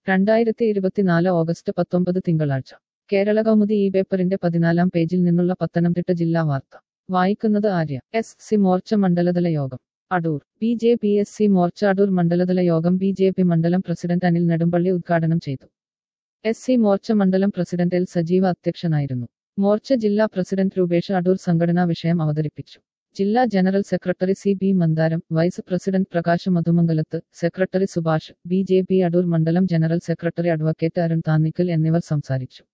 രണ്ടായിരത്തി ഇരുപത്തിനാല് ഓഗസ്റ്റ് പത്തൊമ്പത് തിങ്കളാഴ്ച കേരള കൗമുദി ഈ പേപ്പറിന്റെ പതിനാലാം പേജിൽ നിന്നുള്ള പത്തനംതിട്ട ജില്ലാ വാർത്ത വായിക്കുന്നത് ആര്യ എസ് സി മോർച്ച മണ്ഡലതല യോഗം Adoor B J P S C Morcha Adoor മണ്ഡലതല യോഗം ബി ജെ പി മണ്ഡലം പ്രസിഡന്റ് അനിൽ നെടുമ്പള്ളി ഉദ്ഘാടനം ചെയ്തു എസ് സി മോർച്ച മണ്ഡലം പ്രസിഡന്റ് എൽ സജീവ അധ്യക്ഷനായിരുന്നു മോർച്ച ജില്ലാ പ്രസിഡന്റ് രൂപേഷ് അടൂർ സംഘടനാ വിഷയം അവതരിപ്പിച്ചു ജില്ലാ general secretary C B Mandaram vice president Prakash Madhumangalath secretary Subhash B J P Adoor മണ്ഡലം general secretary advocate Arun Thannikkal എന്നിവർ സംസാരിച്ചു